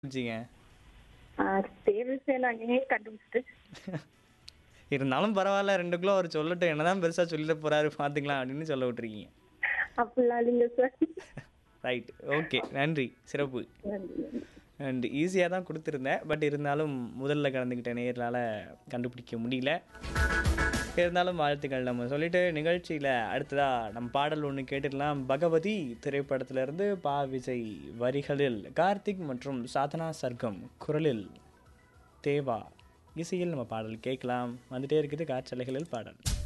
கண்டுபிடிச்சீங்க தேவைசே நாங்க கண்டுபிடிச்சிட்டு இருந்தாலும் பரவாயில்ல ரெண்டுக்குள்ள அவர் சொல்லட்டும் என்னதான் பெருசா சொல்லிட போறாரு பாத்துக்கலாம் அப்படின்னு சொல்ல விட்டுருக்கீங்க அப்படிலாம் இல்லைங்க சார் ரைட் ஓகே நன்றி சிறப்பு அண்ட் ஈஸியாக தான் கொடுத்துருந்தேன் பட் இருந்தாலும் முதல்ல கலந்துக்கிட்ட நேயர்களால் கண்டுபிடிக்க முடியல இருந்தாலும் வாழ்த்துக்கள் நம்ம சொல்லிட்டு நிகழ்ச்சியில் அடுத்ததாக நம்ம பாடல் ஒன்று கேட்டுடலாம் பகவதி திரைப்படத்திலிருந்து பா விஜய் வரிகளில் கார்த்திக் மற்றும் சாதனா சர்க்கம் குரலில் தேவா இசையில் நம்ம பாடல் கேட்கலாம் வந்துட்டே இருக்குது காற்றலைகளில் பாடல்